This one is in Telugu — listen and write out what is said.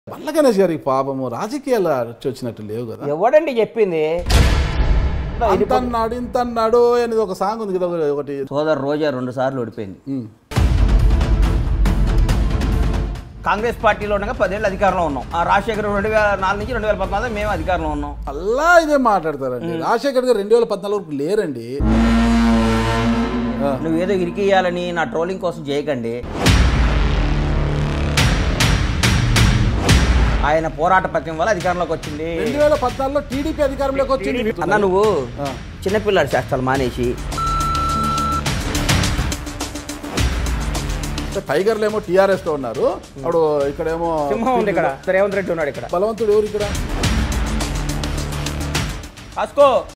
మల్ల గణేష్ గారికి పాపము రాజకీయాలు వచ్చి వచ్చినట్టు లేవు కదా ఎవడండి చెప్పింది అంత అన్నాడు ఇంత అన్నాడు అనేది ఒక సాంగ్ ఉంది కదా ఒకటి సోదరు రోజా రెండు సార్లు ఓడిపోయింది ఉమ్. కాంగ్రెస్ పార్టీలో ఉండగా పదేళ్ళు అధికారంలో ఉన్నాం ఆ రాజశేఖర్ రెండు వేల నాలుగు నుంచి రెండు వేల పద్నాలుగు మేము అధికారంలో ఉన్నాం అల్లా ఇదే మాట్లాడతారండి రాజశేఖర్ గారు రెండు వేల పద్నాలుగు వరకు లేరండి ఆ, నువ్వు ఏదో ఇరికియాలని నా ట్రోలింగ్ కోసం చేయకండి ఆయన పోరాట పత్యం వల్ల అధికారంలోకి వచ్చింది రెండు వేల పద్నాలుగులో టీడీపీ అధికారంలోకి వచ్చింది అన్న నువ్వు ఆ. చిన్నపిల్లాడి శాస్త్రాలు మానేసి టైగర్లు ఏమో టీఆర్ఎస్ లో ఉన్నారు అప్పుడు ఇక్కడేమో సింహం ఉంది ఇక్కడ రేవంత్ రెడ్డి ఉన్నాడు ఇక్కడ బలవంతుడు ఎవరు ఇక్కడ కాసుకో